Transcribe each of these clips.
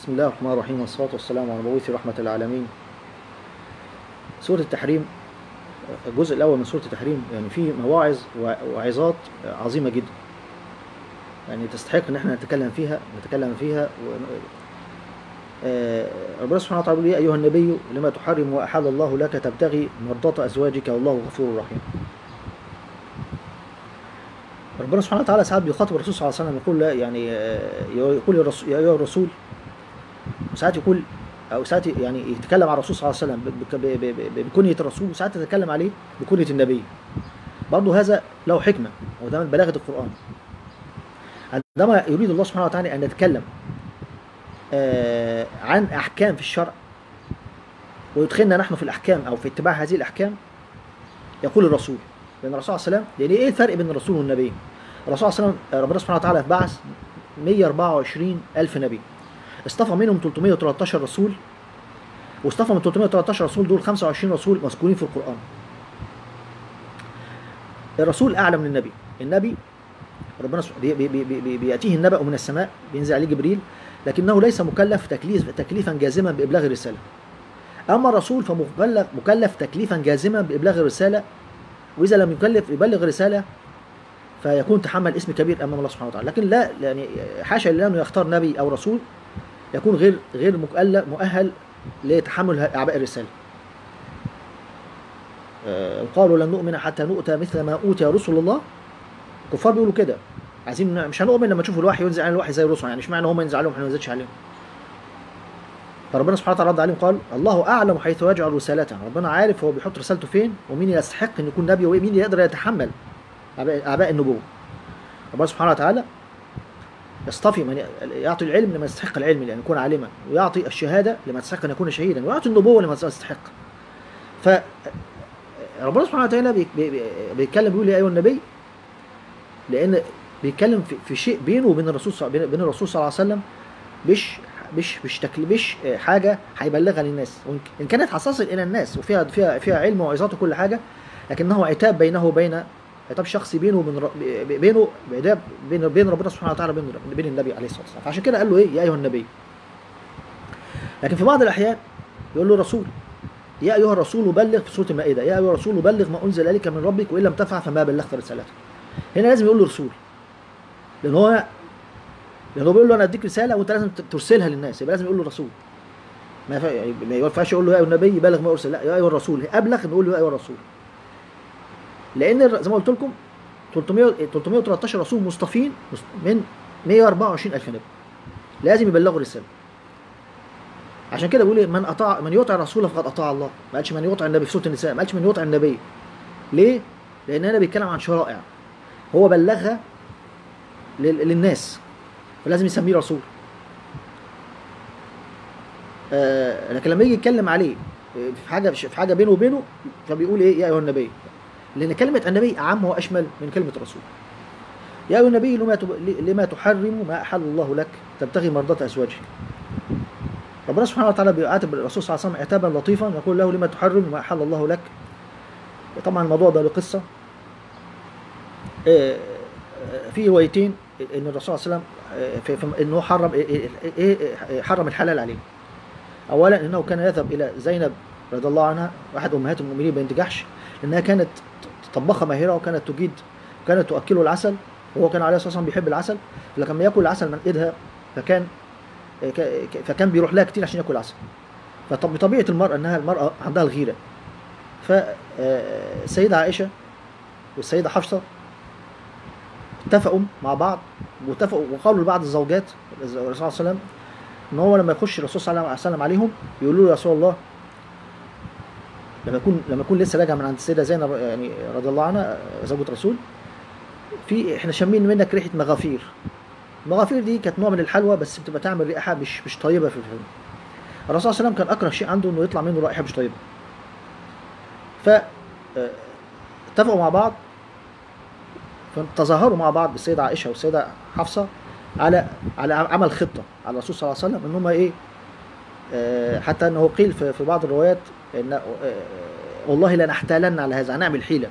بسم الله الرحمن الرحيم والصلاة والسلام على مبعوث رحمة العالمين سورة التحريم الجزء الأول من سورة التحريم يعني فيه مواعظ وعظات عظيمة جدا يعني تستحق ان احنا نتكلم فيها نتكلم فيها و... آه، ربنا سبحانه وتعالى يقول يا ايها النبي لما تحرم واحل الله لك تبتغي مرضات ازواجك والله غفور رحيم ربنا سبحانه وتعالى ساعات بيخاطب الرسول صلى الله عليه وسلم يقول لا يعني آه، يقول يا الرسول- يا ايها الرسول وساعات يقول او ساعات يعني يتكلم عن الرسول صلى الله عليه وسلم بك- ب- ب- ب- بكنيه الرسول وساعات يتكلم عليه بكنيه النبي برضه هذا له حكمه وده من بلاغه القران عندما يريد الله سبحانه وتعالى ان يتكلم آه، عن احكام في الشرع ويدخلنا نحن في الاحكام او في اتباع هذه الاحكام يقول الرسول لان الرسول صلى الله عليه وسلم يعني ايه الفرق بين الرسول والنبي؟ الرسول صلى الله عليه وسلم ربنا سبحانه وتعالى بعث 124 الف نبي اصطفى منهم 313 رسول واصطفى من 313 رسول دول 25 رسول مذكورين في القران الرسول اعلى من النبي النبي ربنا سبحانه بي بي بي بي بياتيه النبأ من السماء بينزل عليه جبريل لكنه ليس مكلف تكليف تكليفا جازما بابلاغ الرساله اما الرسول فمكلف مكلف تكليفا جازما بابلاغ الرساله واذا لم يكلف يبلغ الرساله فيكون تحمل اسم كبير امام الله سبحانه وتعالى لكن لا يعني حاشا لله انه يختار نبي او رسول يكون غير غير مؤهل مؤهل لتحمل اعباء الرساله آه، وقالوا لن نؤمن حتى نؤتى مثل ما اوتي رسل الله الكفار بيقولوا كده عايزين مش هنؤمن لما نشوف الوحي ينزل علينا الوحي زي الرسل يعني اشمعنى هم ينزل عليهم احنا ما ننزلش عليهم فربنا سبحانه وتعالى رد عليهم قال الله اعلم حيث يجعل رسالته ربنا عارف هو بيحط رسالته فين ومين يستحق ان يكون نبي ومين يقدر يتحمل اعباء أعباء النبوه ربنا سبحانه وتعالى يصطفي من يعطي العلم لمن يستحق العلم لان يكون عالما ويعطي الشهاده لمن يستحق ان يكون شهيدا ويعطي النبوه لمن يستحق ف ربنا سبحانه وتعالى بي- بي- بي- بيتكلم بيقول يا ايها النبي لان بيتكلم في, في شيء بينه وبين الرسول صلى بين بين الرسول صلى الله عليه وسلم مش مش مش تكل مش حاجه هيبلغها للناس وان إن كانت هتصل الى الناس وفيها فيها فيها علم وعظات وكل حاجه لكنه عتاب بينه وبين عتاب شخصي بينه وبين ر- بينه بعتاب بين بين ربنا سبحانه وتعالى وبين بين النبي عليه الصلاه والسلام فعشان كده قال له ايه يا ايها النبي لكن في بعض الاحيان يقول له رسول يا ايها الرسول بلغ في سوره المائده يا ايها الرسول بلغ ما انزل اليك من ربك وان لم تفعل فما بلغت رسالته هنا لازم يقول له رسول لان هو لان هو بيقول له انا اديك رساله وانت لازم ترسلها للناس يبقى لازم يقول له رسول ما ينفع- يعني ما ينفعش يقول له يا ايها النبي بلغ ما ارسل لا يا ايها الرسول ابلغ نقول له يا ايها الرسول لان الر- زي ما قلت لكم 300 313 رسول مصطفين من 124 الف نبي لازم يبلغوا الرساله عشان كده بيقول إيه؟ من اطاع من يطع الرسول فقد اطاع الله ما قالش من يطع النبي في سوره النساء ما قالش من يطع النبي ليه؟ لان انا بيتكلم عن شرائع هو بلغها لل- للناس فلازم يسميه رسول آه لكن لما يجي يتكلم عليه آه، في حاجه في حاجه بينه وبينه فبيقول ايه يا ايها النبي لان كلمه النبي اعم واشمل من كلمه رسول يا ايها النبي لما تب- لما تحرم ما احل الله لك تبتغي مرضات ازواجك ربنا سبحانه وتعالى بيعاتب الرسول صلى الله عليه وسلم عتابا لطيفا يقول له لما تحرم ما احل الله لك طبعا الموضوع ده له قصه آه، آه، في روايتين ان الرسول صلى الله عليه وسلم آه، في في- انه حرم إيه- إيه- إيه- إيه- حرم الحلال عليه اولا انه كان يذهب الى زينب رضي الله عنها واحد امهات المؤمنين بنت جحش لانها كانت طباخه ماهره وكانت تجيد كانت تؤكله العسل وهو كان عليه الصلاه والسلام بيحب العسل فلما ياكل العسل من ايدها فكان ك- ك- فكان بيروح لها كتير عشان ياكل عسل فبطبيعه المراه انها المراه عندها الغيره فالسيده عائشه والسيده حفصه اتفقوا مع بعض واتفقوا وقالوا لبعض الزوجات الرسول صلى الله عليه وسلم ان هو لما يخش الرسول صلى الله عليه وسلم عليهم يقولوا له يا رسول الله لما يكون لما يكون لسه راجع من عند السيده زينب يعني رضي الله عنها زوجة رسول في احنا شامين منك ريحه مغافير المغافير دي كانت نوع من الحلوى بس بتبقى تعمل ريحه مش مش طيبه في الفم الرسول صلى الله عليه وسلم كان اكره شيء عنده انه يطلع منه رائحه مش طيبه ف آه، اتفقوا مع بعض فتظاهروا مع بعض بالسيدة عائشة والسيدة حفصة على على عمل خطة على الرسول صلى الله عليه وسلم ان هم ايه آه، حتى انه قيل في في بعض الروايات ان آه، والله لنحتالن على هذا هنعمل حيلة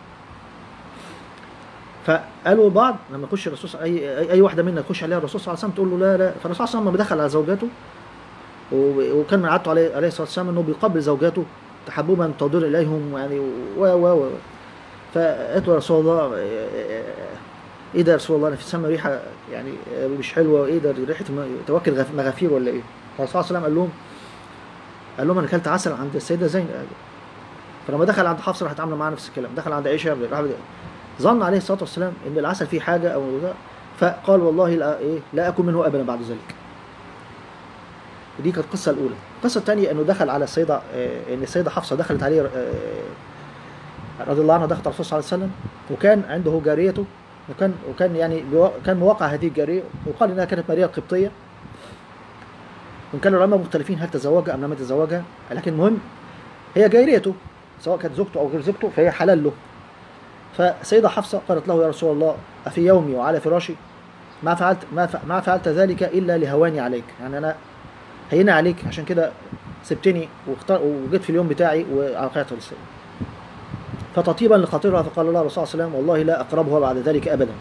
فقالوا بعض لما يخش الرسول صلى- اي اي أي واحده منا تخش عليها الرسول صلى الله عليه وسلم تقول له لا لا فالرسول صلى الله عليه وسلم لما دخل على زوجاته و- وكان من عادته عليه عليه الصلاه والسلام انه بيقبل زوجاته تحببا تضر اليهم يعني و و و فقالت له يا رسول الله ايه ده يا رسول الله انا في السماء ريحه يعني مش حلوه ايه ده ريحه م- توكل غف- مغافير ولا ايه؟ فالرسول صلى الله عليه وسلم قال لهم قال لهم انا اكلت عسل عند السيده زينب فلما دخل عند حفصه راحت عامله معاه نفس الكلام دخل عند عائشه راح ظن عليه الصلاه والسلام ان العسل فيه حاجه او ده فقال والله لا ايه لا اكل منه ابدا بعد ذلك دي كانت القصه الاولى القصه الثانيه انه دخل على السيده آه، ان السيده حفصه دخلت عليه آه، رضي الله عنها دخلت على الرسول صلى الله عليه وسلم وكان عنده جاريته وكان وكان يعني بيوا- كان مواقع هذه الجاريه وقال انها كانت ماريا القبطيه وان كان العلماء مختلفين هل تزوجها ام لم يتزوجها لكن المهم هي جاريته سواء كانت زوجته او غير زوجته فهي حلال له فسيدة حفصة قالت له يا رسول الله أفي يومي وعلى فراشي ما فعلت ما, ف... ما فعلت ذلك إلا لهواني عليك يعني أنا هينا عليك عشان كده سبتني واختار وجيت في اليوم بتاعي وأوقعت للسيد فتطيبا لخاطرها فقال الله الرسول صلى الله عليه وسلم والله لا أقربها بعد ذلك أبدا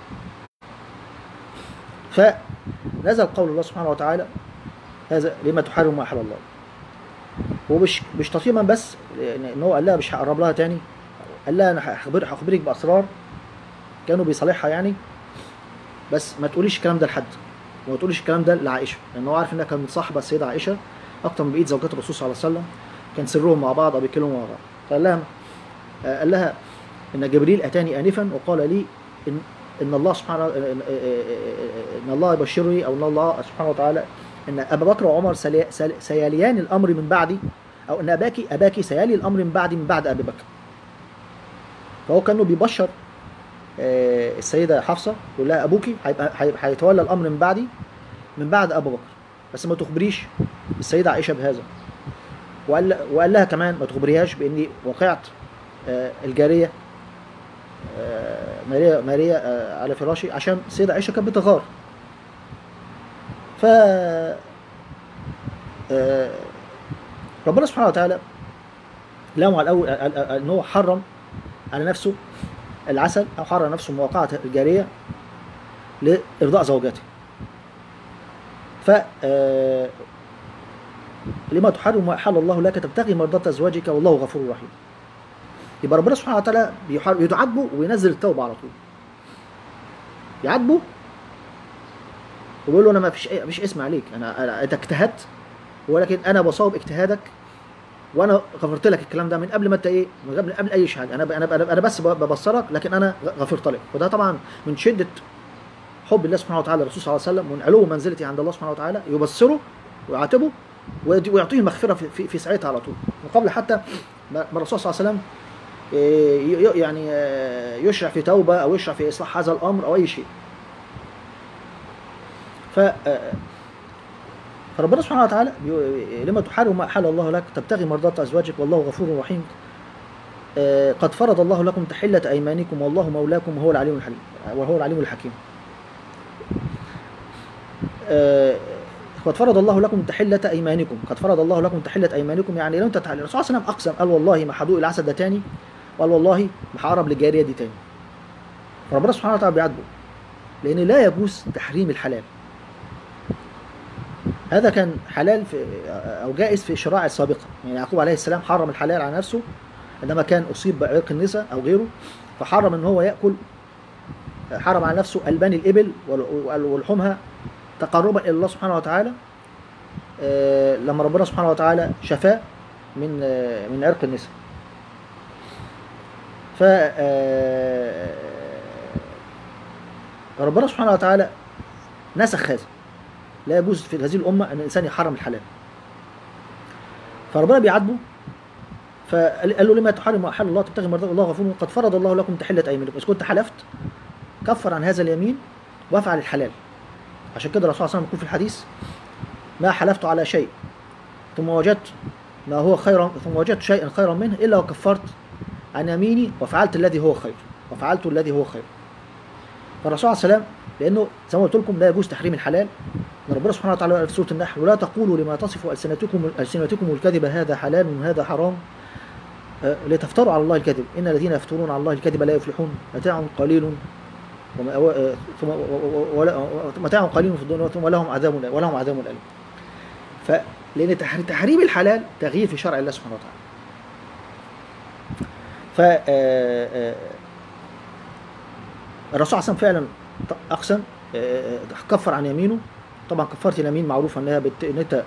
فنزل قول الله سبحانه وتعالى هذا لما تحرم ما أحل الله ومش مش تطيبا بس ان هو قال لها مش هقرب لها تاني قال لها انا هخبر هخبرك باسرار كانوا بيصالحها يعني بس ما تقوليش الكلام ده لحد وما تقوليش الكلام ده لعائشه لان هو عارف انها كانت متصاحبه السيده عائشه اكتر من بقيه زوجات الرسول صلى الله عليه وسلم كان سرهم مع بعض او بيتكلموا مع بعض فقال لها آه، قال لها ان جبريل اتاني انفا وقال لي ان ان الله سبحانه ان إن الله يبشرني او ان الله سبحانه وتعالى ان ابا بكر وعمر سلي- سل- سيليان الامر من بعدي او ان اباك اباك سيلي الامر من بعدي من بعد ابي بكر فهو كانه بيبشر آه، السيده حفصه يقول لها ابوكي هيبقى هيبقى- هيتولى الامر من بعدي من بعد ابو بكر بس ما تخبريش السيده عائشه بهذا وقال وقال لها كمان ما تخبريهاش باني وقعت آه، الجاريه آه، ماريا ماريا آه، على فراشي عشان السيده عائشه كانت بتغار ف آه، ربنا سبحانه وتعالى لامه على الاول ان هو حرم على نفسه العسل او حرم على نفسه مواقعه الجاريه لارضاء زوجاته ف آه، لما تحرم ما احل الله لك تبتغي مرضات ازواجك والله غفور رحيم يبقى ربنا سبحانه وتعالى بيحر- يعاتبه وينزل التوبه على طول يعاتبه ويقول له انا ما فيش ما فيش اسم عليك انا أنا- انت اجتهدت ولكن انا بصوب اجتهادك وانا غفرت لك الكلام ده من قبل ما انت ايه من قبل قبل اي حاجه انا ب- انا ب- انا بس ب- ببصرك لكن انا غ- غفرت لك وده طبعا من شده حب الله سبحانه وتعالى للرسول صلى الله عليه وسلم ومن علو منزلته عند الله سبحانه وتعالى يبصره ويعاتبه ويدي- ويعطيه المغفره في, في, في ساعتها على طول من قبل حتى ما ما الرسول صلى الله عليه وسلم إيه، ي- ي- يعني آه، يشرع في توبه او يشرع في اصلاح هذا الامر او اي شيء ف آه، فربنا سبحانه وتعالى بيقول- لما تحرم ما احل الله لك تبتغي مرضات ازواجك والله غفور رحيم آه، قد فرض الله لكم تحلة أيمانكم والله مولاكم وهو العليم الحليم وهو العليم الحكيم آه، قد فرض الله لكم تحلة أيمانكم قد فرض الله لكم تحلة أيمانكم يعني لو أنت تحل الرسول صلى الله عليه وسلم أقسم قال والله ما هدوق العسل ده تاني قال والله ما هقرب للجارية دي تاني فربنا سبحانه وتعالى بيعاتبه لأن لا يجوز تحريم الحلال هذا كان حلال في او جائز في الشرائع السابقه يعني يعقوب عليه السلام حرم الحلال على نفسه عندما كان اصيب بعرق النساء او غيره فحرم ان هو ياكل حرم على نفسه البان الابل وال- ولحومها تقربا الى الله سبحانه وتعالى آه، لما ربنا سبحانه وتعالى شفاه من آه، من عرق النساء ف آه، ربنا سبحانه وتعالى نسخ هذا لا يجوز في هذه الامه ان الانسان يحرم الحلال فربنا بيعاتبه فقال قال له لما تحرم ما احل الله تبتغي مرضات الله غفور قد فرض الله لكم تحله ايمانكم اذا كنت حلفت كفر عن هذا اليمين وافعل الحلال عشان كده الرسول صلى الله عليه وسلم يقول في الحديث ما حلفت على شيء ثم وجدت ما هو خيرا ثم وجدت شيئا خيرا منه الا وكفرت عن يميني وفعلت الذي هو خير وفعلت الذي هو خير فالرسول عليه السلام لانه زي ما قلت لكم لا يجوز تحريم الحلال ان ربنا سبحانه وتعالى قال في سوره النحل ولا تقولوا لما تصف السنتكم السنتكم الكذب هذا حلال وهذا حرام آه، لتفتروا على الله الكذب ان الذين يفترون على الله الكذب لا يفلحون متاع قليل وما- و- آه، ثم و- و- ولا- متاع قليل في الدنيا ثم ولهم عذاب ولهم عذاب اليم لان تحر- تحريم الحلال تغيير في شرع الله سبحانه وتعالى ف آه، آه، الرسول صلى الله عليه وسلم فعلا ط- اقسم آه، آه، كفر عن يمينه طبعا كفاره اليمين معروفه انها بت... ان انت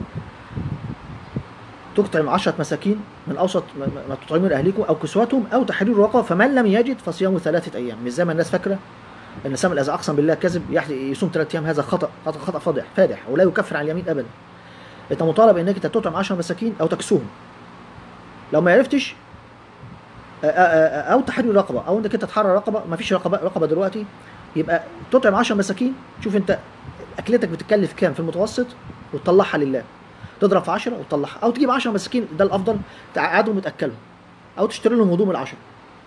تطعم عشرة مساكين من اوسط ما- ما ما تطعمون اهليكم او كسوتهم او تحرير رقبه فمن لم يجد فصيام ثلاثه ايام مش زي ما الناس فاكره ان سام اذا اقسم بالله كذب يح- يصوم ثلاث ايام هذا خطا خطا خطا فاضح فادح ولا يكفر عن اليمين ابدا انت مطالب انك انت تطعم 10 مساكين او تكسوهم لو ما عرفتش آه، آه، آه، او تحرير رقبه او انك انت تحرر رقبه ما فيش رقبه رقبه دلوقتي يبقى تطعم 10 مساكين شوف انت اكلتك بتكلف كام في المتوسط وتطلعها لله تضرب في 10 وتطلعها او تجيب 10 مساكين ده الافضل تقعدهم وتاكلهم او تشتري لهم هدوم العشرة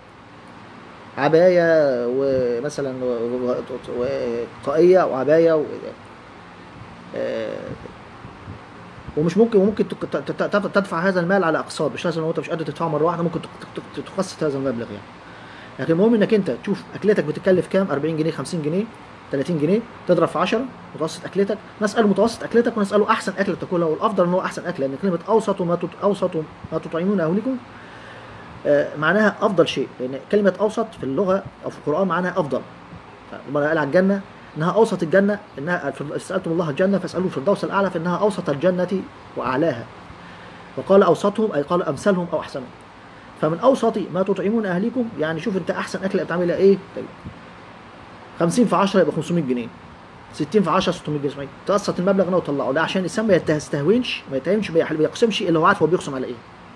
عبايه ومثلا و- و- وطاقيه وعبايه و... آه، ومش ممكن وممكن تك- ت- ت- ت- تدفع هذا المال على اقساط مش لازم لو انت مش قادر تدفعه مره واحده ممكن تق- تق- تقسط هذا المبلغ يعني لكن المهم انك انت تشوف اكلتك بتكلف كام 40 جنيه 50 جنيه 30 جنيه تضرب في 10 متوسط اكلتك نساله متوسط اكلتك ونساله احسن اكله بتاكلها والافضل ان هو احسن اكله لان كلمه اوسط ما تط... اوسط ما تطعمون اهلكم آه، معناها افضل شيء لان كلمه اوسط في اللغه او في القران معناها افضل ربنا قال على الجنه انها اوسط الجنه انها سالتم الله الجنه فاسالوا الفردوس الاعلى فانها اوسط الجنه واعلاها وقال اوسطهم اي قال امثلهم او احسنهم فمن اوسط ما تطعمون اهليكم يعني شوف انت احسن اكله بتعملها ايه 50 في 10 يبقى 500 جنيه 60 في 10 600 جنيه تقسط المبلغ ده وطلعه ده عشان الانسان ما يستهونش ما يتهمش ما يقسمش الا هو عارف هو بيقسم على ايه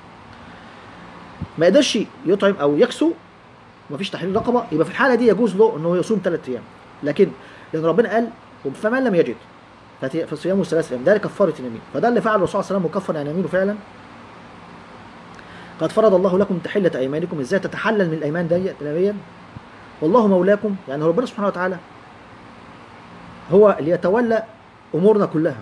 ما يقدرش يطعم او يكسو مفيش تحرير رقبه يبقى في الحاله دي يجوز له ان هو يصوم ثلاث ايام لكن لان ربنا قال فمن لم يجد فت- فصيامه ثلاث ايام ده كفاره اليمين فده اللي فعل الرسول صلى الله عليه وسلم وكفر عن يمينه فعلا قد فرض الله لكم تحله ايمانكم ازاي تتحلل من الايمان دي ديا والله مولاكم يعني ربنا سبحانه وتعالى هو اللي يتولى امورنا كلها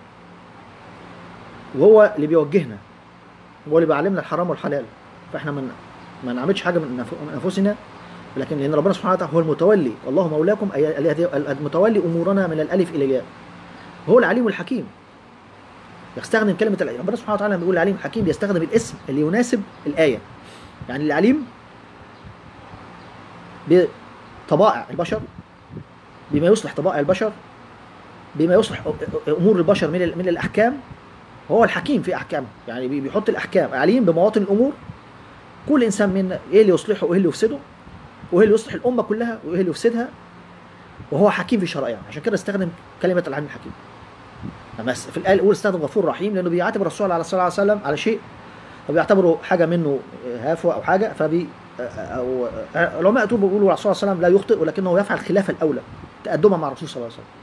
وهو اللي بيوجهنا هو اللي بيعلمنا الحرام والحلال فاحنا من ما نعملش حاجه من نف- من انفسنا لكن لان ربنا سبحانه وتعالى هو المتولي والله مولاكم اي الذي- المتولي امورنا من الالف الى الياء هو العليم الحكيم يستخدم كلمه الع- ربنا سبحانه وتعالى لما بيقول العليم الحكيم بيستخدم الاسم اللي يناسب الايه يعني العليم بطبائع البشر بما يصلح طبائع البشر بما يصلح أ- امور البشر من ال- من الاحكام هو الحكيم في احكامه يعني بي- بيحط الاحكام عليم بمواطن الامور كل انسان منا ايه اللي يصلحه وايه اللي يفسده وايه اللي يصلح الامه كلها وايه اللي يفسدها وهو حكيم في شرائعه عشان كده استخدم كلمه العليم الحكيم أما في الايه الاولى استخدم غفور رحيم لانه بيعاتب الرسول عليه الصلاه والسلام على شيء وبيعتبره حاجه منه هافوه او حاجه فبي او العلماء طول بيقولوا الرسول صلى الله عليه وسلم لا يخطئ ولكنه يفعل خلاف الاولى تادبا مع الرسول صلى الله عليه وسلم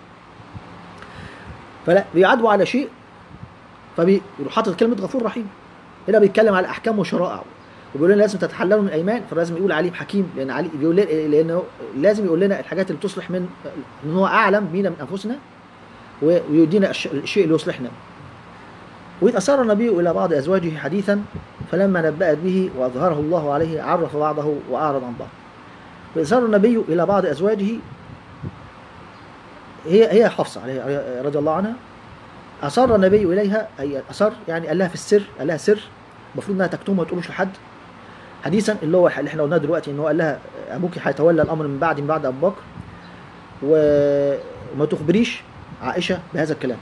فلا بيعاتبوا على شيء فبيروح حاطط كلمه غفور رحيم هنا بيتكلم على احكام وشرائع وبيقول لنا لازم تتحللوا من الايمان فلازم يقول عليم حكيم لان علي بيقول لنا لانه لازم يقول لنا الحاجات اللي تصلح من ان هو اعلم بينا من انفسنا ويدينا الش- الشيء اللي يصلحنا وإذ أسر النبي إلى بعض أزواجه حديثا فلما نبأت به وأظهره الله عليه عرف بعضه وأعرض عن بعض وإذ أسر النبي إلى بعض أزواجه هي هي حفصة عليه- رضي الله عنها أسر النبي إليها أي أسر يعني قال لها في السر قال لها سر المفروض إنها تكتمه ما تقولوش لحد حديثا اللي هو اللي احنا قلناه دلوقتي ان هو قال لها ابوك هيتولى الامر من بعد من بعد ابو بكر و- وما تخبريش عائشه بهذا الكلام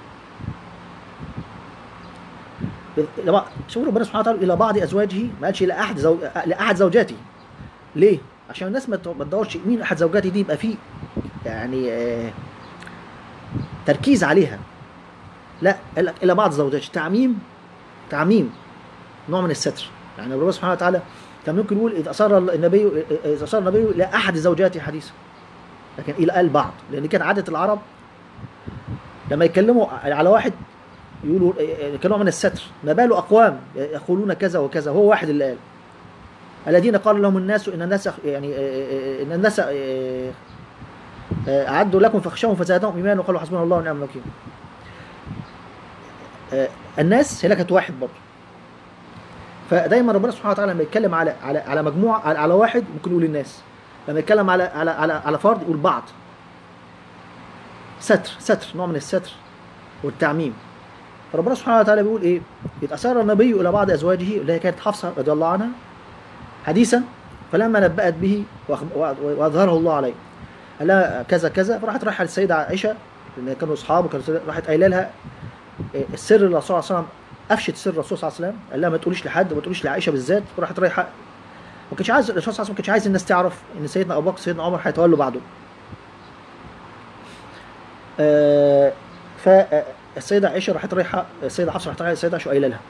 إلى بعض- شوف ربنا سبحانه وتعالى الى بعض ازواجه ما قالش الى احد زو... لاحد زوجاتي ليه؟ عشان الناس ما ت- ما تدورش مين احد زوجاتي دي يبقى فيه يعني آه تركيز عليها لا قال لك الى بعض زوجاتي تعميم تعميم نوع من الستر يعني ربنا سبحانه وتعالى كان ممكن يقول اذا اصر النبي اذا اصر النبي الى احد زوجاته حديثا لكن الى البعض لان كان عاده العرب لما يتكلموا على واحد يقولوا كنوع من الستر ما بال اقوام يقولون كذا وكذا هو واحد اللي قال الذين قال لهم الناس ان الناس يعني ان الناس اعدوا لكم فاخشوهم فزادهم ايمانا وقالوا حسبنا الله ونعم الوكيل الناس هي كانت واحد برضه فدايما ربنا سبحانه وتعالى لما يتكلم على على على مجموعه على, على واحد ممكن يقول الناس لما يتكلم على على على على فرد يقول بعض ستر ستر نوع من الستر والتعميم فربنا سبحانه وتعالى بيقول ايه إذ أسر النبي إلى بعض أزواجه اللي هي كانت حفصة رضي الله عنها حديثا فلما نبأت به وأخ- وأظهره الله عليه قال لها كذا كذا فراحت رايحة للسيدة عائشة لأن كانوا أصحاب وكانوا راحت قايلة لها إيه، السر اللي الرسول صلى الله عليه وسلم أفشت سر الرسول صلى الله عليه وسلم قال لها ما تقوليش لحد وما تقوليش لعائشة بالذات وراحت رايحة ما كانش عايز الرسول صلى الله عليه وسلم ما كانش عايز الناس تعرف ان سيدنا ابو بكر سيدنا عمر هيتولوا بعده. آه فالسيده عائشه راحت رايحه السيده حفصه راحت رايحه السيده عائشه قايله لها.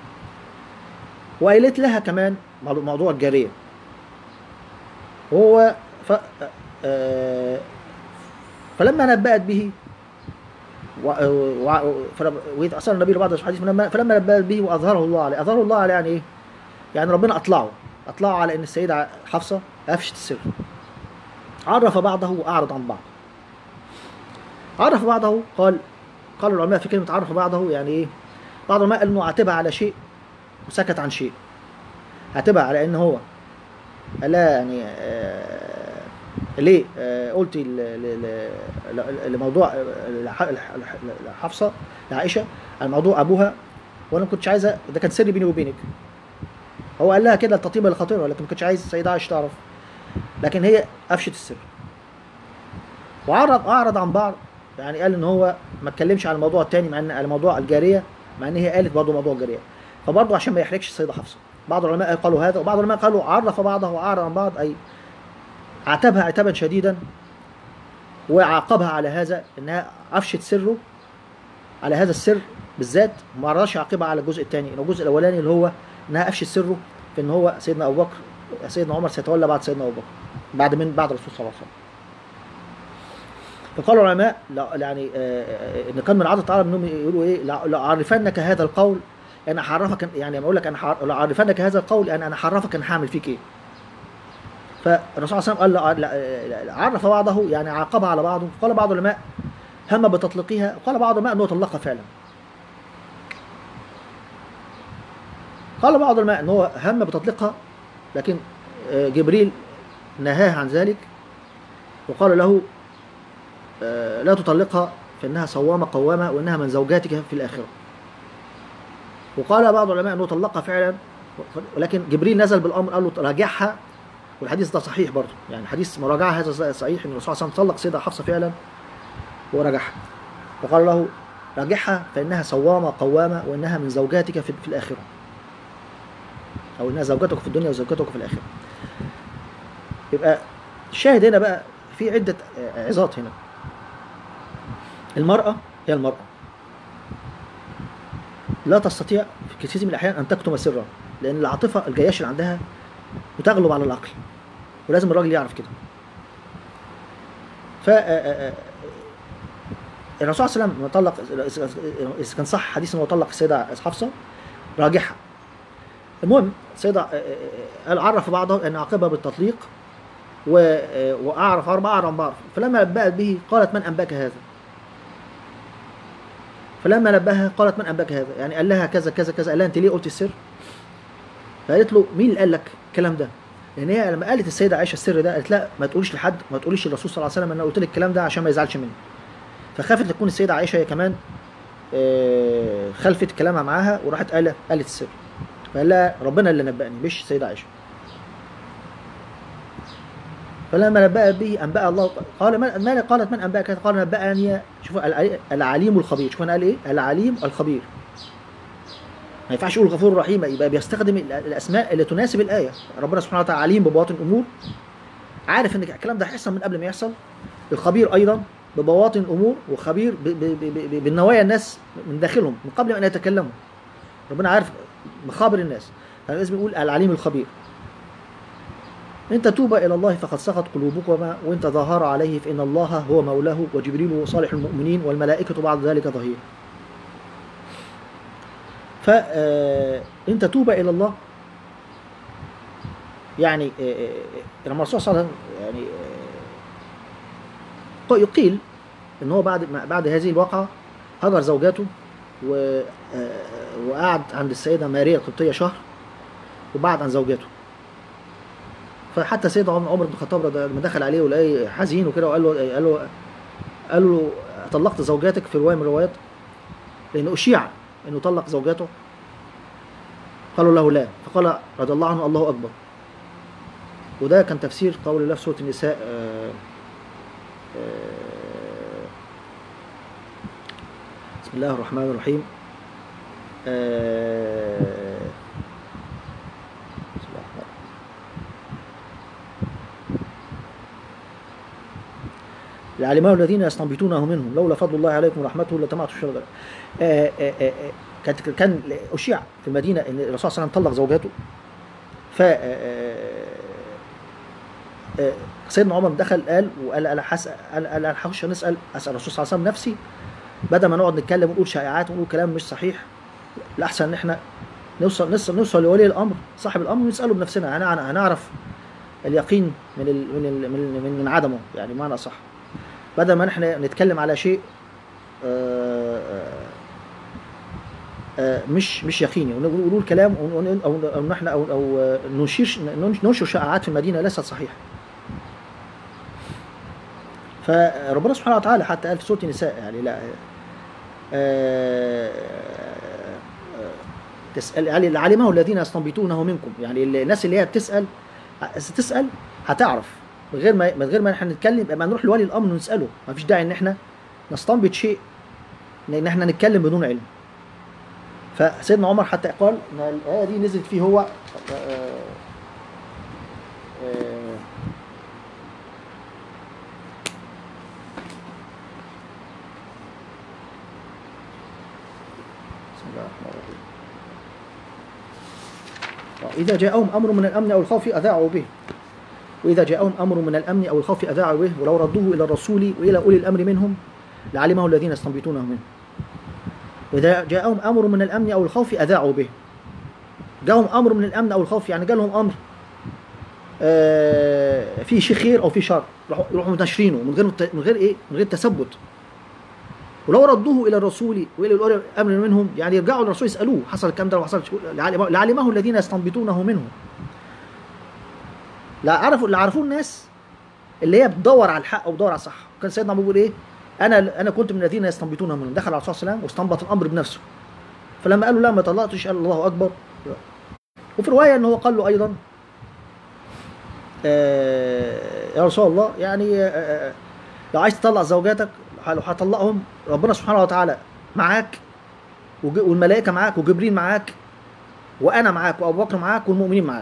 وقالت لها كمان موضوع- موضوع الجاريه. وهو ف آه فلما نبأت به و... و... فلما وإذ أرسل النبي لبعض الحديث فلما فلما نبأت به وأظهره الله عليه، أظهره الله عليه يعني إيه؟ يعني ربنا أطلعه أطلعه على أن السيدة حفصة أفشت السر عرف بعضه وأعرض عن بعض عرف بعضه قال قال العلماء في كلمة عرف بعضه يعني إيه بعض العلماء قال إنه عاتبها على شيء وسكت عن شيء عاتبها على إن هو قال لها يعني آه ليه آه قلت ل- ل- ل- لموضوع الح- الح- الح- حفصة لعائشة على موضوع أبوها وأنا ما كنتش عايزة ده كان سر بيني وبينك هو قال لها كده التطيبه الخطيره لكن ما كانش عايز السيده عائشه تعرف لكن هي افشت السر وعرض اعرض عن بعض يعني قال ان هو ما اتكلمش على الموضوع الثاني مع ان على موضوع الجاريه مع ان هي قالت برضه موضوع الجاريه فبرضه عشان ما يحرجش السيده حفصه بعض العلماء قالوا هذا وبعض العلماء قالوا عرف بعضه واعرض عن بعض اي عاتبها عتابا شديدا وعاقبها على هذا انها افشت سره على هذا السر بالذات ما رضاش يعاقبها على الجزء الثاني الجزء الاولاني اللي هو انها افشت سره في ان هو سيدنا ابو بكر سيدنا عمر سيتولى بعد سيدنا ابو بكر بعد من بعد الرسول صلى الله عليه وسلم فقال العلماء لا يعني آه، آه، ان كان من عادة تعالى انهم يقولوا ايه لا- لاعرفنك هذا القول انا هعرفك يعني لما اقول لك انا هعر- لاعرفنك هذا القول يعني انا هعرفك انا هعمل فيك ايه فالرسول صلى الله عليه وسلم قال لا- لا- لا- عرف بعضه يعني عاقبها على بعضه قال بعض العلماء هم بتطليقها وقال بعض العلماء انه طلقها فعلا قال بعض العلماء ان هو هم بتطليقها لكن آه، جبريل نهاه عن ذلك وقال له آه، لا تطلقها فإنها صوامة قوامة وإنها من زوجاتك في الآخرة وقال بعض العلماء أنه طلقها فعلا ولكن جبريل نزل بالأمر قال له راجعها والحديث ده صحيح برضه يعني حديث مراجعة هذا صحيح أن الرسول صلى الله عليه وسلم طلق سيدة حفصة فعلا وراجعها وقال له راجعها فإنها صوامة قوامة وإنها من زوجاتك في, في الآخرة أو إنها زوجتك في الدنيا وزوجتك في الآخرة يبقى الشاهد هنا بقى في عدة عظات هنا المرأة هي المرأة لا تستطيع في كثير من الأحيان أن تكتم سرها لأن العاطفة الجياش اللي عندها بتغلب على العقل ولازم الراجل يعرف كده ف الرسول صلى الله عليه وسلم طلق اذا كان صح حديث انه طلق السيده حفصه راجعها المهم السيده قال عرف بعضه ان عاقبها بالتطليق و- واعرف اربعه اعرف بعض فلما نبأت به قالت من انباك هذا فلما نبهها قالت من انباك هذا يعني قال لها كذا كذا كذا قال لها انت ليه قلت السر فقالت له مين اللي قال لك الكلام ده لان هي لما قالت السيده عائشه السر ده قالت لا ما تقوليش لحد ما تقوليش للرسول صلى الله عليه وسلم ان انا قلت لك الكلام ده عشان ما يزعلش مني فخافت تكون السيده عائشه هي كمان آه، خلفت كلامها معاها وراحت قال قالت السر فقال لها ربنا اللي نبأني مش السيده عائشه فلما نبأ به أنبأ الله قال من ما قالت من أنبأك قال نبأني شوف الع- العليم الخبير شوف أنا قال إيه العليم الخبير ما ينفعش يقول غفور رحيم يبقى بيستخدم ال- الأسماء اللي تناسب الآية ربنا سبحانه وتعالى عليم ببواطن الأمور عارف إن الكلام ده هيحصل من قبل ما يحصل الخبير أيضا ببواطن الأمور وخبير ب- ب- ب- ب- بالنوايا الناس من داخلهم من قبل أن يتكلموا ربنا عارف مخابر الناس فلازم يقول العليم الخبير إن تتوب إلى الله فقد سقط قلوبكما وإن تظاهر عليه فإن الله هو مولاه وجبريل وصالح المؤمنين والملائكة بعد ذلك ظهير فإن تتوب إلى الله يعني آه، آه، لما الرسول صلى الله عليه وسلم يعني آه، يقيل ان هو بعد ما- بعد هذه الواقعه هجر زوجاته و آه، وقعد عند السيده ماريا القبطيه شهر وبعد عن زوجاته فحتى سيدنا عمر عمر بن الخطاب رضي- لما دخل عليه ولقاه حزين وكده وقال له قال له قال له طلقت زوجاتك في روايه من الروايات لان اشيع انه طلق زوجاته قالوا له لا فقال رضي الله عنه الله اكبر وده كان تفسير قول الله في سوره النساء آه، آه، بسم الله الرحمن الرحيم آه، بسم الله الرحمن الرحيم. لعلمه الذين يستنبطونه منهم لولا فضل الله عليكم ورحمته لتمعتوا الشجره آه، آه، آه، آه، كانت كان اشيع في المدينه ان الرسول صلى الله عليه وسلم طلق زوجاته ف آه، آه، آه، سيدنا عمر دخل قال وقال انا حس انا انا هخش نسال اسال الرسول صلى الله عليه وسلم نفسي بدل ما نقعد نتكلم ونقول شائعات ونقول كلام مش صحيح الاحسن ان احنا نوصل نوصل, نوصل لولي الامر صاحب الامر ونساله بنفسنا هن- هنعرف اليقين من ال من ال من, من, من عدمه يعني معنى صح بدل ما احنا نتكلم على شيء آه، آه، آه، مش مش يقيني ونقول ونقول كلام ون- ون- او او نحن او او آه، نشير ننشر شائعات في المدينه ليست صحيحه فربنا سبحانه وتعالى حتى قال في سوره النساء يعني لا آه، آه، تسأل يعني علمه الذين يستنبطونه منكم يعني الناس اللي هي بتسأل تسأل هتعرف من غير ما من غير ما احنا نتكلم ما نروح لولي الامر ونساله ما فيش داعي ان احنا نستنبط شيء ان احنا نتكلم بدون علم فسيدنا عمر حتى قال ان الايه دي نزلت فيه هو آه، آه، بسم الله الرحمن الرحيم إذا جاءهم أمر من الأمن أو الخوف أذاعوا به وإذا جاءهم أمر من الأمن أو الخوف أذاعوا به ولو ردوه إلى الرسول وإلى أولي الأمر منهم لعلمه الذين يستنبطونه منه وإذا جاءهم أمر من الأمن أو الخوف أذاعوا به جاءهم أمر من الأمن أو الخوف يعني جالهم أمر آه، في شيء خير أو في شر يروحوا يروحوا منشرينه من غير من غير إيه من غير تثبت ولو ردوه الى الرسول والى اولي الامر منهم يعني يرجعوا للرسول يسالوه حصل الكلام ده ولا حصل لعلمه لعلمه الذين يستنبطونه منه لا عرفوا اللي عرفوه الناس اللي هي بتدور على الحق او بتدور على الصح كان سيدنا ابو بيقول ايه انا انا كنت من الذين يستنبطونه منهم دخل على الرسول صلى الله عليه وسلم واستنبط الامر بنفسه فلما قالوا لا ما طلقتش قال الله اكبر وفي روايه ان هو قال له ايضا آه يا رسول الله يعني آه آه لو عايز تطلق زوجاتك لو هتطلقهم ربنا سبحانه وتعالى معاك وج- والملائكه معاك وجبريل معاك وانا معاك وابو بكر معاك والمؤمنين معاك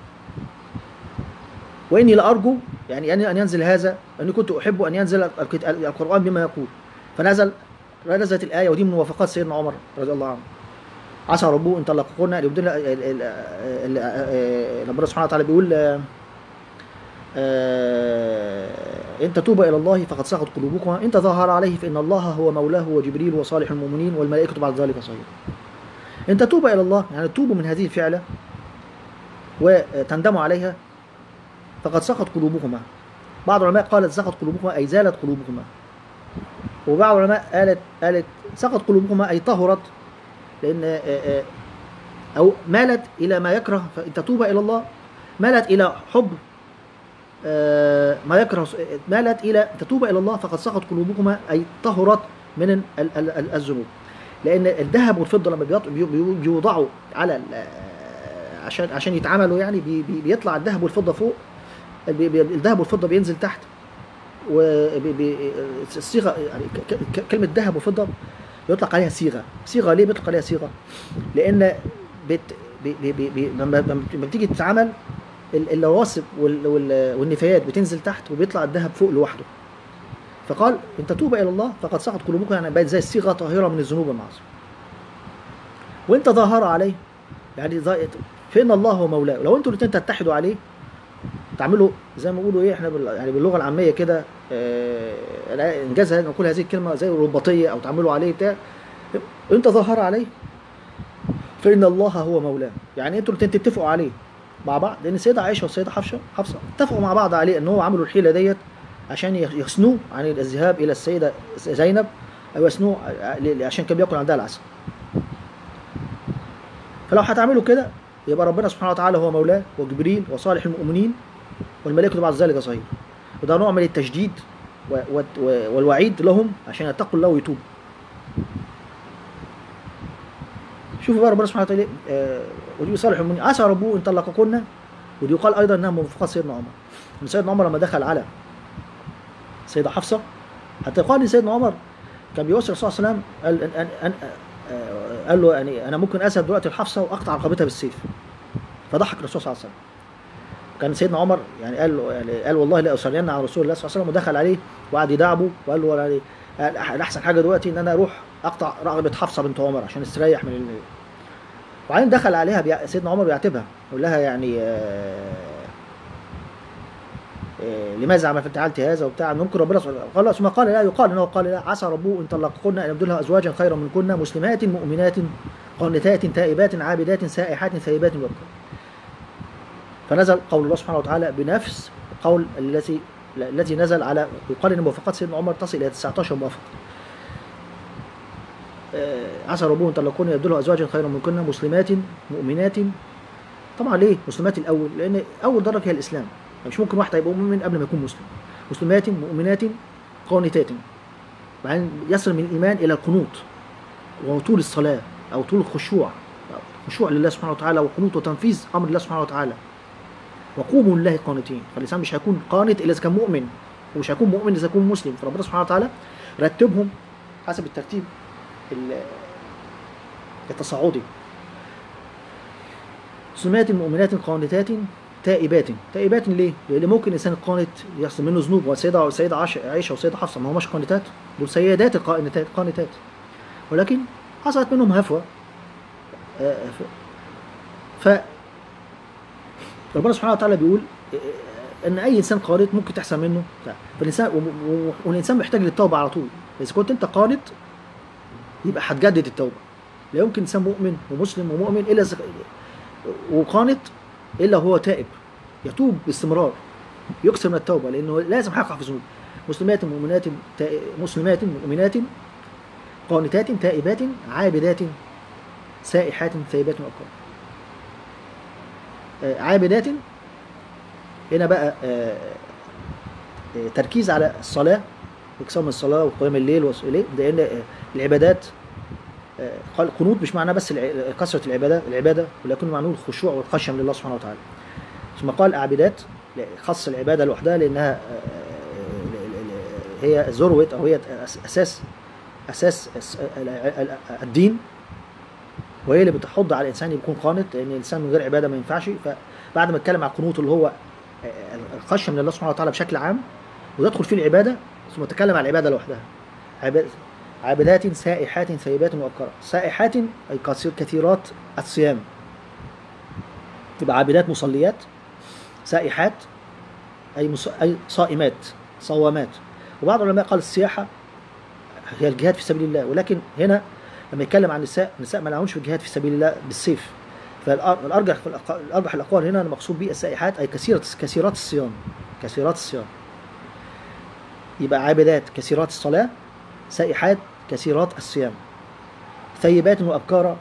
واني لارجو يعني اني ان ينزل هذا اني كنت احب ان ينزل الكت- القران بما يقول فنزل نزلت الايه ودي من موافقات سيدنا عمر رضي الله عنه عسى ربه ان طلقكن ان يبدل ال- ال- ال- ال- ربنا سبحانه وتعالى بيقول آه، آه، إن تتوبا إلى الله فقد سقط قلوبكما إن تظاهر عليه فإن الله هو مولاه وجبريل وصالح المؤمنين والملائكة بعد ذلك ظهير إن تتوبا إلى الله يعني تتوبوا من هذه الفعلة وتندموا عليها فقد سقط قلوبكما بعض العلماء قالت سقط قلوبكما أي زالت قلوبكما وبعض العلماء قالت قالت سقط قلوبكما أي طهرت لأن آه، آه، أو مالت إلى ما يكره فإن تتوبا إلى الله مالت إلى حب آه، ما يكره مالت الى تتوب الى الله فقد سقط قلوبكما اي طهرت من ال- ال- ال- الذنوب لان الذهب والفضه لما بيط- بي- بي- بيوضعوا على ال- آه، عشان عشان يتعملوا يعني بي- بي- بيطلع الذهب والفضه فوق بي- بي- الذهب والفضه بينزل تحت والصيغه يعني ك- ك- كلمه ذهب وفضه بيطلق عليها صيغه صيغه ليه بيطلق عليها صيغه لان بت بي بي بي بي لما لما بتيجي تتعمل ال- الرواسب وال- وال- والنفايات بتنزل تحت وبيطلع الذهب فوق لوحده فقال ان تتوب الى الله فقد سقط قلوبكم يعني بقت زي الصيغه طاهره من الذنوب المعاصي وان تظاهر عليه يعني ظا- فان الله هو مولاه لو انتوا الاثنين تتحدوا عليه تعملوا زي ما بيقولوا ايه احنا بال- يعني باللغه العاميه كده آه، أنا انجاز هذه- نقول هذه الكلمه زي الرباطيه او تعملوا عليه بتاع ان تظاهر عليه فان الله هو مولاه يعني انتوا الاثنين تتفقوا عليه مع بعض لان السيده عائشه والسيده حفصه حفصه اتفقوا مع بعض عليه ان هو عملوا الحيله ديت عشان يخسنوه عن الذهاب الى السيده زينب او يسنوه عشان كان بياكل عندها العسل فلو هتعملوا كده يبقى ربنا سبحانه وتعالى هو مولاه وجبريل وصالح المؤمنين والملائكه بعد ذلك ظهير وده نوع من التشديد و- و- والوعيد لهم عشان يتقوا الله ويتوبوا شوفوا بقى ربنا سبحانه وتعالى آه ودي صالح المؤمنين عسى ربه ان طلقكن ودي يقال ايضا انها موافقه سيدنا عمر ان سيدنا عمر لما دخل على سيده حفصه حتى يقال ان سيدنا عمر كان بيوصي الرسول صلى الله عليه وسلم قال أن أن أن آه، قال له يعني انا ممكن اذهب دلوقتي الحفصه واقطع رقبتها بالسيف فضحك الرسول صلى الله عليه وسلم كان سيدنا عمر يعني قال له يعني قال والله لا اصلين على رسول الله صلى الله عليه وسلم ودخل عليه وقعد يداعبه وقال له يعني قال أح- احسن حاجه دلوقتي ان انا اروح اقطع رقبه حفصه بنت عمر عشان استريح من ال... وبعدين دخل عليها بيع... سيدنا عمر بيعاتبها يقول لها يعني آه... آه... لماذا عملت فعلت هذا وبتاع ممكن ربنا سبحانه قال ثم قال لا يقال انه قال لا عسى ربه ان طلقكن ان يبدلها ازواجا خيرا منكن مسلمات مؤمنات قانتات تائبات عابدات سائحات ثيبات وابكار فنزل قول الله سبحانه وتعالى بنفس القول الذي الذي نزل على يقال ان موافقات سيدنا عمر تصل الى 19 موافقه. آه، عسى ربهم طلقون يبدلوا ازواجا خيرا منكن مسلمات مؤمنات طبعا ليه؟ مسلمات الاول لان اول درجه هي الاسلام يعني مش ممكن واحد هيبقى مؤمن قبل ما يكون مسلم. مسلمات مؤمنات قانتات بعدين يصل من الايمان الى القنوط وطول الصلاه او طول الخشوع خشوع لله سبحانه وتعالى وقنوط وتنفيذ امر الله سبحانه وتعالى وقوموا لله قانتين فالانسان مش هيكون قانت الا اذا كان مؤمن ومش هيكون مؤمن اذا كان مسلم فربنا سبحانه وتعالى رتبهم حسب الترتيب ال- التصاعدي مسلمات مؤمنات قانتات تائبات تائبات ليه؟ لان ممكن الانسان القانت يحصل منه ذنوب والسيده والسيده عائشه عائشه والسيده حفصه ما هماش قانتات دول سيدات القانتات قانتات ولكن حصلت منهم هفوه آه، ف ف- ربنا سبحانه وتعالى بيقول آه، ان اي انسان قانت ممكن تحصل منه بتاع. فالانسان و- و- والانسان محتاج للتوبه على طول اذا كنت انت قانت يبقى هتجدد التوبه لا يمكن انسان مؤمن ومسلم ومؤمن الا إذا- وقانت الا هو تائب يتوب باستمرار يكثر من التوبه لانه لازم هيقع في ذنوب مسلمات مؤمنات تائ- مسلمات مؤمنات قانتات تائبات عابدات سائحات ثيبات وابكار آه، عابدات هنا بقى آه، آه، تركيز على الصلاة إكثار من الصلاة وقيام الليل والليل لأن آه، العبادات آه، قال القنوط مش معناه بس الع- كثرة العبادة العبادة ولكن معناه الخشوع والخشية من الله سبحانه وتعالى ثم قال أعبدات خص العبادة لوحدها لأنها آه، آه، هي ذروة أو هي أس- أساس أساس أس- ال- ال- الدين وهي اللي بتحض على الانسان يكون قانت لان الانسان من غير عباده ما ينفعش فبعد ما اتكلم على القنوط اللي هو الخشيه من الله سبحانه وتعالى بشكل عام ويدخل فيه العباده ثم تكلم على العباده لوحدها عباد عابدات سائحات ثيبات وابكار سائحات اي كثير- كثيرات الصيام تبقى عابدات مصليات سائحات اي مص... اي صائمات صوامات وبعض العلماء قال السياحه هي الجهاد في سبيل الله ولكن هنا لما يتكلم عن النساء النساء ما لهمش في الجهاد في سبيل الله بالسيف فالارجح في الأق- الارجح الاقوال هنا المقصود به السائحات اي كثيره كثيرات الصيام كثيرات الصيام يبقى عابدات كثيرات الصلاه سائحات كثيرات الصيام ثيبات وابكارا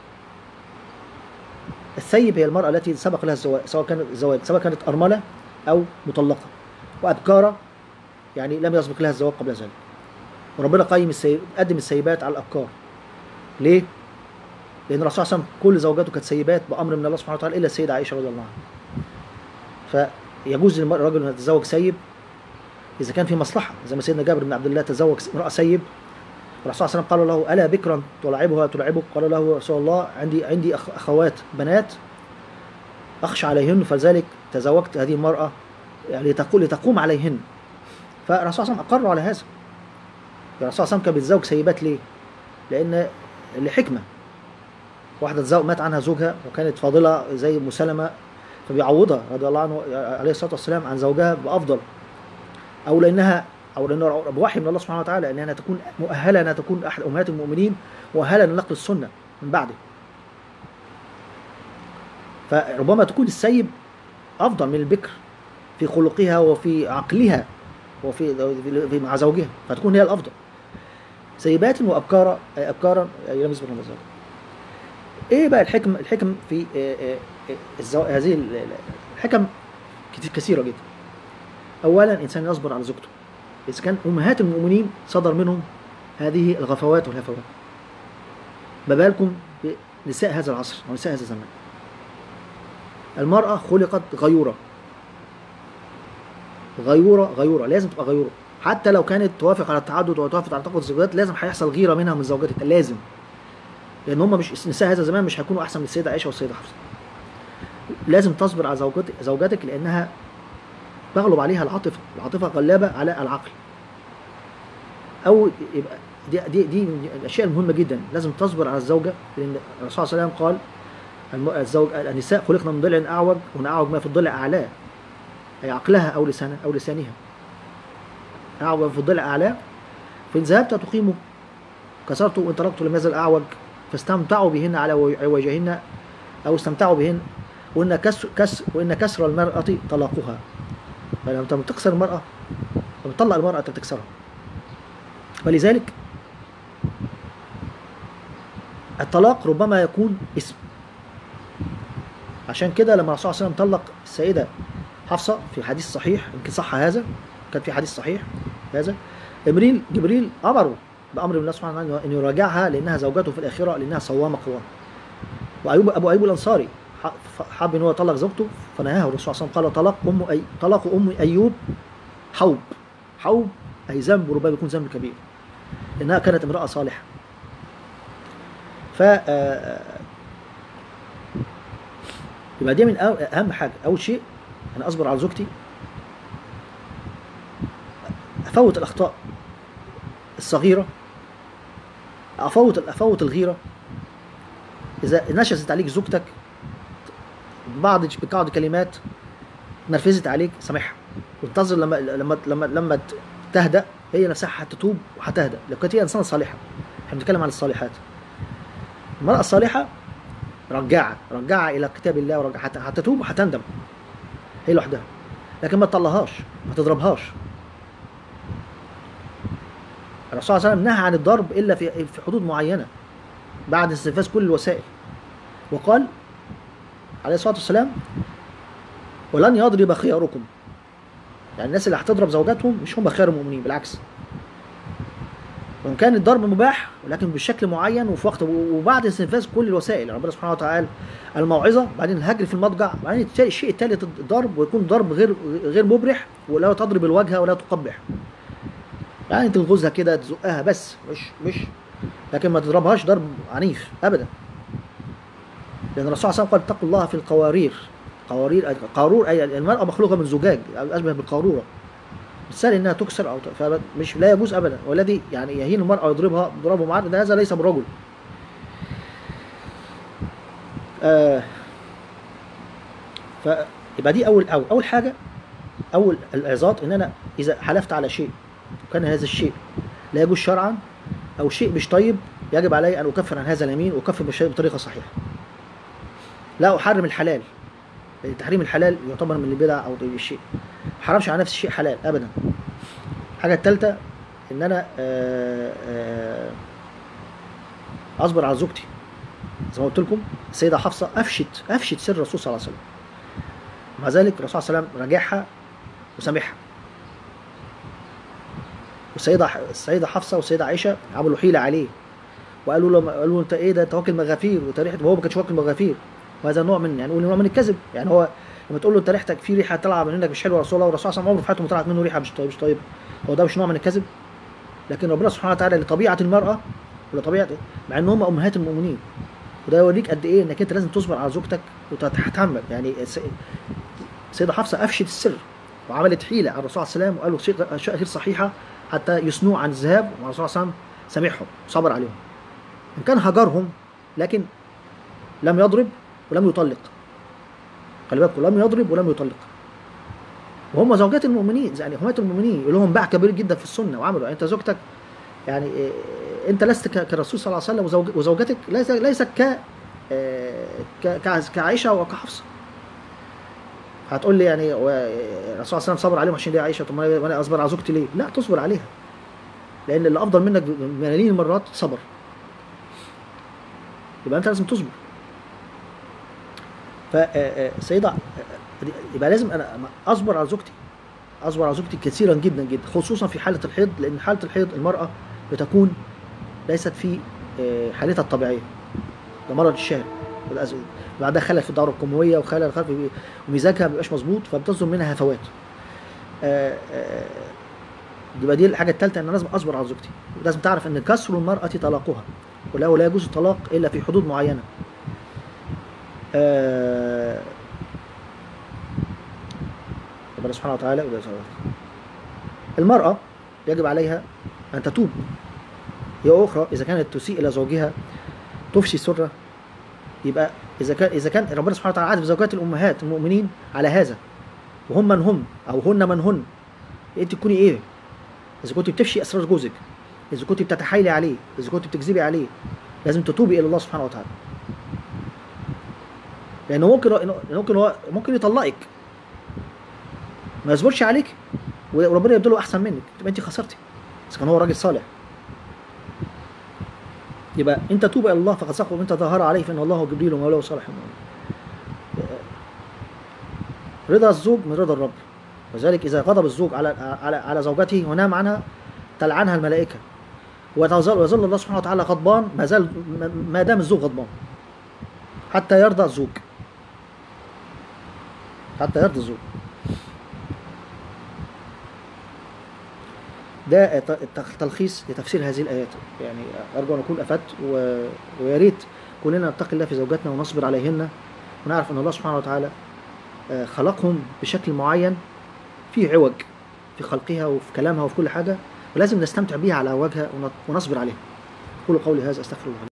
الثيب هي المرأة التي سبق لها الزواج سواء كانت الزواج سواء كانت أرملة أو مطلقة وأبكارا يعني لم يسبق لها الزواج قبل ذلك وربنا قيم السيب قدم السيبات على الأبكار ليه؟ لأن الرسول صلى الله عليه وسلم كل زوجاته كانت سيبات بأمر من الله سبحانه وتعالى إلا السيدة عائشة رضي الله عنها فيجوز للرجل أن يتزوج سيب إذا كان في مصلحة زي ما سيدنا جابر بن عبد الله تزوج امرأة سيب الرسول صلى الله عليه وسلم قال له ألا بكرا تلعبها تلعبك قال له يا رسول الله عندي عندي أخ- أخوات بنات أخشى عليهن فلذلك تزوجت هذه المرأة يعني لتقول لتقوم عليهن فالرسول صلى الله عليه وسلم أقر على هذا الرسول صلى الله عليه وسلم كان بيتزوج سيبات ليه؟ لأن لحكمة واحدة تزوج مات عنها زوجها وكانت فاضلة زي أم سلمة فبيعوضها رضي الله عنه عليه الصلاة والسلام عن زوجها بأفضل أو لأنها أو لأنه بوحي من الله سبحانه وتعالى أنها تكون مؤهلة أنها تكون أحد أمهات المؤمنين مؤهلة لنقل السنة من بعده فربما تكون السيب أفضل من البكر في خلقها وفي عقلها وفي في- مع زوجها فتكون هي الأفضل سيبات وأبكارا أي أبكارا أي لم يسبق لهم الزواج ايه بقى الحكم الحكم في آه، آه، آه، الزو... هذه ال- ال- الحكم كتير كثيره جدا اولا انسان يصبر على زوجته اذا كان امهات المؤمنين صدر منهم هذه الغفوات والهفوات ما بالكم نساء هذا العصر ونساء هذا الزمان المرأة خلقت غيورة غيورة غيورة لازم تبقى غيورة حتى لو كانت توافق على التعدد وتوافق على تقوى الزوجات لازم هيحصل غيرة منها من زوجاتها لازم لأن هم مش نساء هذا الزمان مش هيكونوا أحسن من السيدة عائشة والسيدة حفصة لازم تصبر على زوجتك زوجاتك لأنها تغلب عليها العاطفة العاطفة غلابة على العقل أو يبقى دي دي دي من الأشياء المهمة جدا لازم تصبر على الزوجة لأن الرسول صلى الله عليه وسلم قال الم- الزوج النساء خلقنا من ضلع أعوج ومن أعوج ما في الضلع أعلاه أي عقلها أو لسانها أو لسانها أعوج في الضلع أعلاه فإن ذهبت تقيم كسرت وإن تركت لم يزل أعوج فاستمتعوا بهن على عوجهن أو استمتعوا بهن وإن كسر كسر وإن كسر المرأة طلاقها فلما أنت بتكسر المرأة لما تطلق المرأة أنت بتكسرها ولذلك الطلاق ربما يكون اسم عشان كده لما الرسول صلى الله عليه وسلم طلق السيدة حفصة في حديث صحيح يمكن صح هذا كان في حديث صحيح هذا جبريل جبريل أمره بأمر من الله سبحانه وتعالى أن يراجعها لأنها زوجته في الآخرة لأنها صوامة قوام وأيوب أبو أيوب الأنصاري ح- حب أن هو يطلق زوجته فنهاه الرسول صلى الله عليه وسلم قال طلاق أم أي طلاق أم أيوب حوب حوب أي ذنب ربما يكون ذنب كبير إنها كانت امرأة صالحة ف آه، يبقى دي من أو- أهم حاجة أول شيء أنا أصبر على زوجتي أفوت الأخطاء الصغيرة أفوت أفوت الغيرة إذا نشزت عليك زوجتك بعض بعض كلمات نرفزت عليك سامحها وانتظر لما لما لما لما تهدأ هي نفسها هتتوب وهتهدأ لو كانت هي إنسانة صالحة احنا بنتكلم عن الصالحات المرأة الصالحة رجعها رجعها إلى كتاب الله ورجع حتى هتتوب وهتندم هي لوحدها لكن ما تطلهاش ما تضربهاش الرسول صلى الله عليه وسلم نهى عن الضرب إلا في في حدود معينة بعد استنفاذ كل الوسائل وقال عليه الصلاة والسلام ولن يضرب خياركم يعني الناس اللي هتضرب زوجاتهم مش هم خيار المؤمنين بالعكس وان كان الضرب مباح ولكن بشكل معين وفي وقت وبعد استنفاذ كل الوسائل ربنا سبحانه وتعالى الموعظه بعدين الهجر في المضجع بعدين الت- الشيء الثالث الضرب ويكون ضرب غير غير مبرح ولا تضرب الوجه ولا تقبح يعني تلغزها كده تزقها بس مش مش لكن ما تضربهاش ضرب عنيف ابدا لان الرسول صلى الله عليه وسلم قال اتقوا الله في القوارير قوارير قارور اي المراه مخلوقه من زجاج أو اشبه بالقاروره بالسهل انها تكسر او ت- فمش لا يجوز ابدا والذي يعني يهين المراه ويضربها ضربه معاه ده هذا ليس برجل آه فيبقى دي اول اول اول حاجه اول العظات ان انا اذا حلفت على شيء وكان هذا الشيء لا يجوز شرعا او شيء مش طيب يجب علي ان اكفر عن هذا اليمين واكفر بالشيء بطريقه صحيحه لا احرم الحلال لأن تحريم الحلال يعتبر من البدع او الشيء ما حرمش على نفسي شيء حلال ابدا الحاجه الثالثه ان انا آه، آه، اصبر على زوجتي زي ما قلت لكم السيده حفصه افشت افشت سر الرسول صلى الله عليه وسلم مع ذلك الرسول صلى الله عليه وسلم راجعها وسامحها والسيده السيده حفصه والسيده عائشه عملوا حيله عليه وقالوا له قالوا له انت ايه ده انت واكل مغافير وانت ريحه وهو ما كانش واكل مغافير وهذا نوع من يعني نقول نوع من الكذب يعني هو لما تقول له انت ريحتك في ريحه طالعه منك مش حلوه يا رسول الله والرسول صلى الله عليه وسلم عمره في حياته ما طلعت منه ريحه مش طيب مش طيب هو ده مش نوع من الكذب لكن ربنا سبحانه وتعالى لطبيعه المراه ولطبيعه مع ان هم امهات المؤمنين وده يوريك قد ايه انك انت لازم تصبر على زوجتك وتتحمل يعني الس- السيده حفصه افشت السر وعملت حيله على الرسول صلى الله عليه وسلم وقالوا شيء- اشياء غير صحيحه حتى يثنوا عن الذهاب والرسول صلى الله عليه وسلم سامحهم وصبر عليهم ان كان هجرهم لكن لم يضرب ولم يطلق خلي بالكم لم يضرب ولم يطلق وهم زوجات المؤمنين يعني امهات المؤمنين لهم باع كبير جدا في السنه وعملوا يعني انت زوجتك يعني إيه، انت لست ك- كالرسول صلى الله عليه وسلم وزوج وزوجتك ليس ليست ك آه، ك- كع- كعائشه وكحفصه هتقول لي يعني و- الرسول صلى الله عليه وسلم صبر عليهم عشان ليه عائشه طب ما أنا- ما انا اصبر على زوجتي ليه؟ لا تصبر عليها لان اللي افضل منك بملايين المرات صبر يبقى انت لازم تصبر فالسيدة يبقى لازم انا اصبر على زوجتي اصبر على زوجتي كثيرا جدا جدا خصوصا في حاله الحيض لان حاله الحيض المراه بتكون ليست في آه، حالتها الطبيعيه ده مرض الشهر وده أز- بعدها خلل في الدوره القمويه وخلل خلل في ومزاجها ما بيبقاش مظبوط فبتصدر منها هفوات آه، آه، يبقى دي الحاجه الثالثه ان انا لازم اصبر على زوجتي لازم تعرف ان كسر المراه طلاقها ولا لا يجوز الطلاق الا في حدود معينه آه، ربنا سبحانه وتعالى ولا سبحانه وتعالى. المرأة يجب عليها أن تتوب هي أخرى إذا كانت تسيء إلى زوجها تفشي سره يبقى إذا كان إذا كان ربنا سبحانه وتعالى عاتب زوجات الأمهات المؤمنين على هذا وهم من هم أو هن من هن أنت تكوني إيه؟ إذا كنت بتفشي أسرار جوزك إذا كنت بتتحايلي عليه إذا كنت بتكذبي عليه لازم تتوبي إلى الله سبحانه وتعالى لأنه ممكن ممكن هو ممكن يطلقك ما يصبرش عليك وربنا يبدله احسن منك تبقى انت خسرتي اذا كان هو راجل صالح يبقى انت توب الى الله فقد صح وانت ظهر عليه فان الله هو جبريل ومولاه صالح المؤمنين رضا الزوج من رضا الرب وذلك اذا غضب الزوج على على على زوجته ونام عنها تلعنها الملائكه ويظل ويظل الله سبحانه وتعالى غضبان ما زال ما دام الزوج غضبان حتى يرضى الزوج حتى يرضى الزوج ده ت- ت- تلخيص لتفسير هذه الآيات يعني أرجو أن أكون أفدت و... ويا ريت كلنا نتقي الله في زوجاتنا ونصبر عليهن ونعرف أن الله سبحانه وتعالى آه، خلقهم بشكل معين في عوج في خلقها وفي كلامها وفي كل حاجة ولازم نستمتع بيها على وجهها ون- ونصبر عليها أقول قولي هذا أستغفر الله